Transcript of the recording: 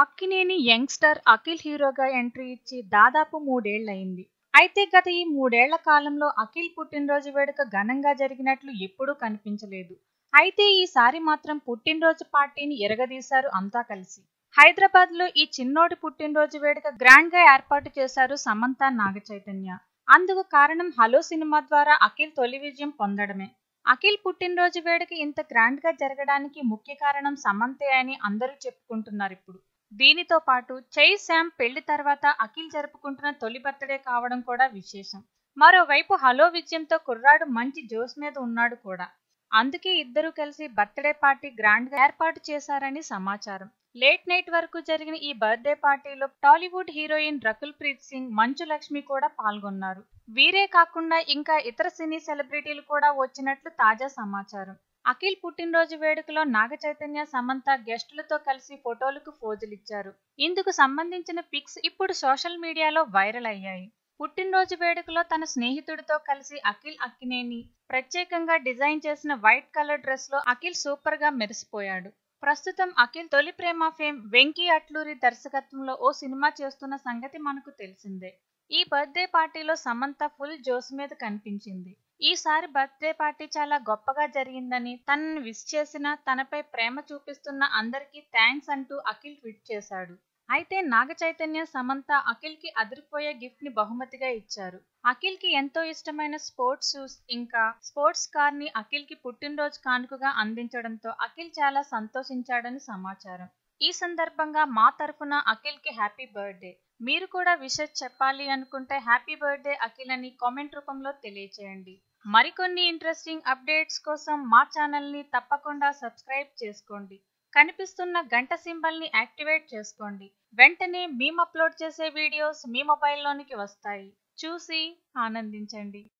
Akkineni youngster Akhil హీరోగా entry ఇచ్చి దాదాపు మూడేళ్లయింది అయితే గత ఈ మూడేళ్ల కాలంలో అఖిల్ పుట్టినరోజు వేడుక ఘనంగా జరిగినట్లు ఎప్పుడూ కనిపించలేదు అయితే ఈసారి మాత్రం పుట్టినరోజు పార్టీని ఎరగదీశారు అంతా కలిసి హైదరాబాద్ లో ఈ చిన్నోడి పుట్టినరోజు వేడుక గ్రాండ్ గా ఏర్పాటు చేశారు సమంత నాగచైతన్య అందుకు కారణం హలో సినిమా ద్వారా అఖిల్ తొలి విజయం పొందడమే అఖిల్ పుట్టినరోజు వేడుక ఇంత గ్రాండ్ గా జరగడానికి ముఖ్య కారణం సమంతే అని అందరూ చెప్పుకుంటున్నారు ఇప్పుడు దీనితో పాటు చై శామ్ పెళ్లి తర్వాత అఖిల్ జరుపుకుంటున్న తొలి బర్త్డే కావడం కూడా విశేషం మరోవైపు హలో విజయంతో కుర్రాడు మంచి జోస్ మీద ఉన్నాడు కూడా అందుకే ఇద్దరూ కలిసి బర్త్డే పార్టీ గ్రాండ్ గా ఏర్పాటు చేశారని సమాచారం లేట్ నైట్ వరకు జరిగిన ఈ బర్త్డే పార్టీలో టాలీవుడ్ హీరోయిన్ రకుల్ ప్రీత్ సింగ్ మంచు లక్ష్మి కూడా పాల్గొన్నారు వీరే కాకుండా ఇంకా ఇతర సినీ సెలబ్రిటీలు కూడా వచ్చినట్లు తాజా సమాచారం అఖిల్ పుట్టినరోజు వేడుకలో నాగ చైతన్య సమంత గెస్టులతో కలిసి ఫోటోలకు ఫోజులిచ్చారు ఇందుకు సంబంధించిన పిక్స్ ఇప్పుడు సోషల్ మీడియాలో వైరల్ అయ్యాయి పుట్టినరోజు వేడుకలో తన స్నేహితుడితో కలిసి అఖిల్ అక్కినేని ప్రత్యేకంగా డిజైన్ చేసిన వైట్ కలర్ డ్రెస్ లో అఖిల్ సూపర్ గా మెరిసిపోయాడు ప్రస్తుతం అఖిల్ తొలి ప్రేమ ఫేమ్ వెంకీ అట్లూరి దర్శకత్వంలో ఓ సినిమా చేస్తున్న సంగతి మనకు తెలిసిందే ఈ బర్త్డే పార్టీలో సమంత ఫుల్ జోస్ మీద కనిపించింది ఈసారి బర్త్డే పార్టీ చాలా గొప్పగా జరిగిందని తనని విష్ చేసిన తనపై ప్రేమ చూపిస్తున్న అందరికీ థ్యాంక్స్ అంటూ అఖిల్ ట్వీట్ చేశాడు అయితే నాగ చైతన్య సమంత అఖిల్ కి అదిరిపోయే గిఫ్ట్ ని బహుమతిగా ఇచ్చారు అఖిల్ కి ఎంతో ఇష్టమైన స్పోర్ట్స్ షూస్ ఇంకా స్పోర్ట్స్ కార్ ని అఖిల్ కి పుట్టినరోజు కానుకగా అందించడంతో అఖిల్ చాలా సంతోషించాడని సమాచారం ఈ సందర్భంగా మా తరఫున అఖిల్ కి హ్యాపీ బర్త్డే మీరు కూడా విషెస్ చెప్పాలి అనుకుంటే హ్యాపీ బర్త్డే అఖిల్ అని కామెంట్ రూపంలో తెలియచేయండి మరికొన్ని ఇంట్రెస్టింగ్ అప్డేట్స్ కోసం మా ఛానల్ని తప్పకుండా సబ్స్క్రైబ్ చేసుకోండి కనిపిస్తున్న గంట సింబల్ని యాక్టివేట్ చేసుకోండి వెంటనే మేము అప్లోడ్ చేసే వీడియోస్ మీ మొబైల్లోనికి వస్తాయి చూసి ఆనందించండి